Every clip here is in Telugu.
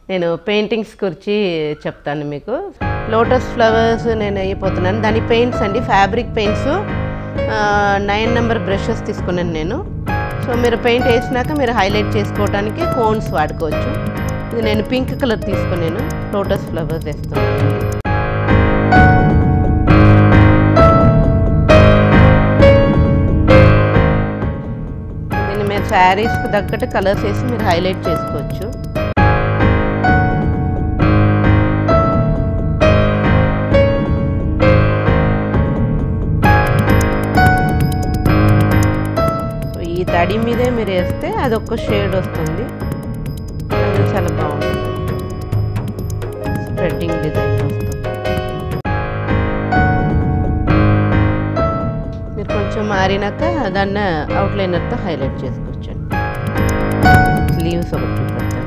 నేను పెయింటింగ్స్ గురించి చెప్తాను మీకు లోటస్ ఫ్లవర్స్ నేను అయిపోతున్నాను దాని పెయింట్స్ అండి fabric paints nine number brushes తీసుకున్నాను నేను సో మీరు పెయింట్ వేసినాక మీరు హైలైట్ చేసుకోవడానికి కోన్స్ వాడుకోవచ్చు ఇది నేను పింక్ కలర్ తీసుకున్నాను లోటస్ ఫ్లవర్స్ వేస్తున్నాను దీన్ని మీరు శారీస్కి తగ్గట్టు కలర్స్ వేసి మీరు హైలైట్ చేసుకోవచ్చు సో ఈ తడి మీదే మీరు వేస్తే అది ఒక్క షేడ్ వస్తుంది అది చాలా బాగుంటుంది స్ప్రెడ్డింగ్ డిజైన్ వస్తుంది మీరు కొంచెం మారినాక దాన్ని అవుట్లైనర్తో హైలైట్ చేసుకోవచ్చండి లీవ్స్ ఒకటి పెడతాను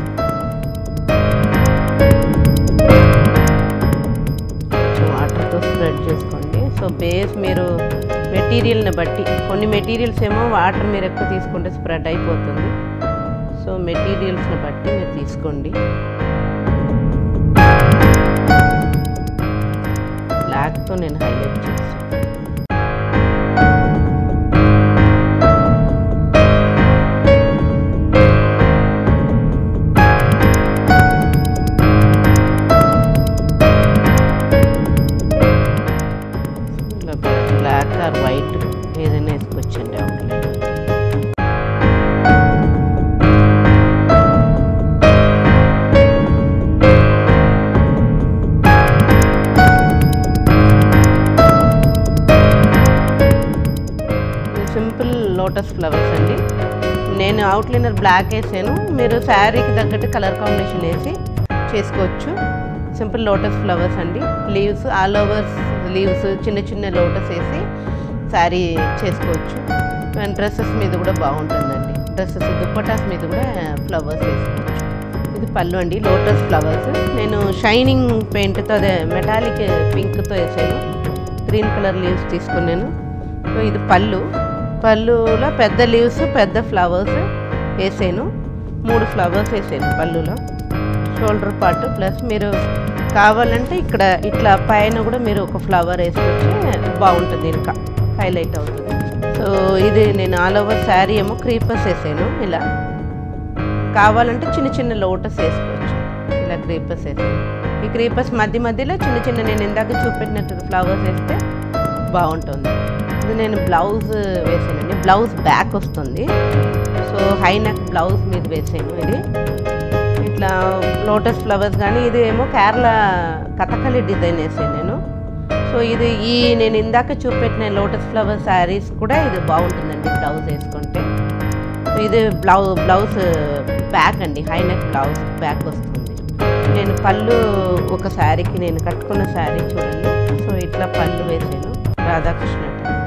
కొంచెం వాటర్తో స్ప్రెడ్ చేసుకోండి సో బేస్ మీరు మెటీరియల్ని బట్టి కొన్ని మెటీరియల్స్ ఏమో వాటర్ మీరు ఎక్కువ తీసుకుంటే స్ప్రెడ్ అయిపోతుంది సో మెటీరియల్స్ని బట్టి మీరు తీసుకోండి బ్లాక్తో నేను హైలైట్ చేస్తాను ఇలా బ్లాక్ ఆర్ వైట్ ఏదైనా వేసుకొచ్చండి అవుట్లైన్ సింపుల్ లోటస్ ఫ్లవర్స్ అండి నేను అవుట్లైనర్ బ్లాక్ వేసాను మీరు శారీకి తగ్గట్టు కలర్ కాంబినేషన్ వేసి చేసుకోవచ్చు సింపుల్ లోటస్ ఫ్లవర్స్ అండి లీవ్స్ ఆల్ ఓవర్స్ లీవ్స్ చిన్న చిన్న లోటస్ వేసి శారీ చేసుకోవచ్చు అండ్ డ్రెస్సెస్ మీద కూడా బాగుంటుందండి డ్రెస్సెస్ దుప్పటాస్ మీద కూడా ఫ్లవర్స్ వేసుకోవచ్చు ఇది పళ్ళు అండి లోటస్ ఫ్లవర్స్ నేను షైనింగ్ పెయింట్తో అదే మెటాలిక్ పింక్తో వేసాను గ్రీన్ కలర్ లీవ్స్ తీసుకున్నాను సో ఇది పళ్ళు పళ్ళులో పెద్ద లీవ్స్ పెద్ద ఫ్లవర్స్ వేసాను మూడు ఫ్లవర్స్ వేసాను పళ్ళులో షోల్డర్ పార్ట్ ప్లస్ మీరు కావాలంటే ఇక్కడ ఇట్లా పైన కూడా మీరు ఒక ఫ్లవర్ వేసుకొచ్చి బాగుంటుంది ఇంకా హైలైట్ అవుతుంది సో ఇది నేను ఆల్ ఓవర్ శారీ ఏమో క్రీపర్స్ వేసాను ఇలా కావాలంటే చిన్న చిన్న లోటస్ వేసుకోవచ్చు ఇలా క్రీపర్స్ వేసాను ఈ క్రీపర్స్ మధ్య మధ్యలో చిన్న చిన్న నేను ఇందాక చూపెట్టినట్టు ఫ్లవర్స్ వేస్తే బాగుంటుంది ఇది నేను బ్లౌజ్ వేసానండి బ్లౌజ్ బ్యాక్ వస్తుంది సో హై నెక్ బ్లౌజ్ మీద వేసాను ఇది ఇట్లా లోటస్ ఫ్లవర్స్ కానీ ఇది ఏమో కేరళ కథకళి డిజైన్ వేసాను నేను సో ఇది ఈ నేను ఇందాక చూపెట్టిన లోటస్ ఫ్లవర్ శారీస్ కూడా ఇది బాగుంటుందండి బ్లౌజ్ వేసుకుంటే ఇది బ్లౌ బ్లౌజ్ బ్యాక్ అండి హై నెక్ బ్లౌజ్ బ్యాక్ వస్తుంది నేను పళ్ళు ఒక శారీకి నేను కట్టుకున్న శారీ చూడండి సో ఇట్లా పళ్ళు వేసాను రాధాకృష్ణ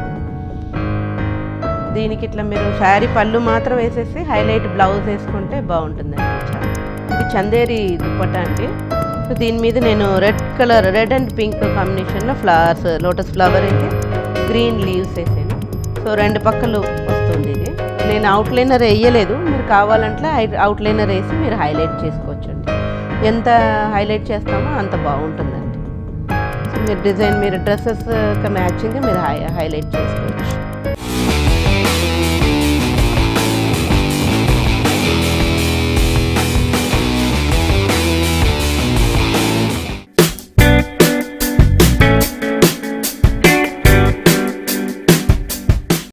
దీనికి ఇట్లా మీరు శారీ పళ్ళు మాత్రం వేసేసి హైలైట్ బ్లౌజ్ వేసుకుంటే బాగుంటుందండి చాలా ఇది చందేరి దుప్పట అండి సో దీని మీద నేను red colour red and pink కాంబినేషన్లో ఫ్లవర్స్ లోటస్ ఫ్లవర్ అయితే గ్రీన్ లీవ్స్ వేసాను సో రెండు పక్కలు వస్తుంది ఇది నేను అవుట్లైనర్ వేయలేదు మీరు కావాలంటే అవుట్లైనర్ వేసి మీరు హైలైట్ చేసుకోవచ్చండి ఎంత హైలైట్ చేస్తామో అంత బాగుంటుందండి సో మీరు డిజైన్ మీరు డ్రెస్సెస్ మ్యాచింగ్ మీరు హై హైలైట్ చేసుకోవచ్చు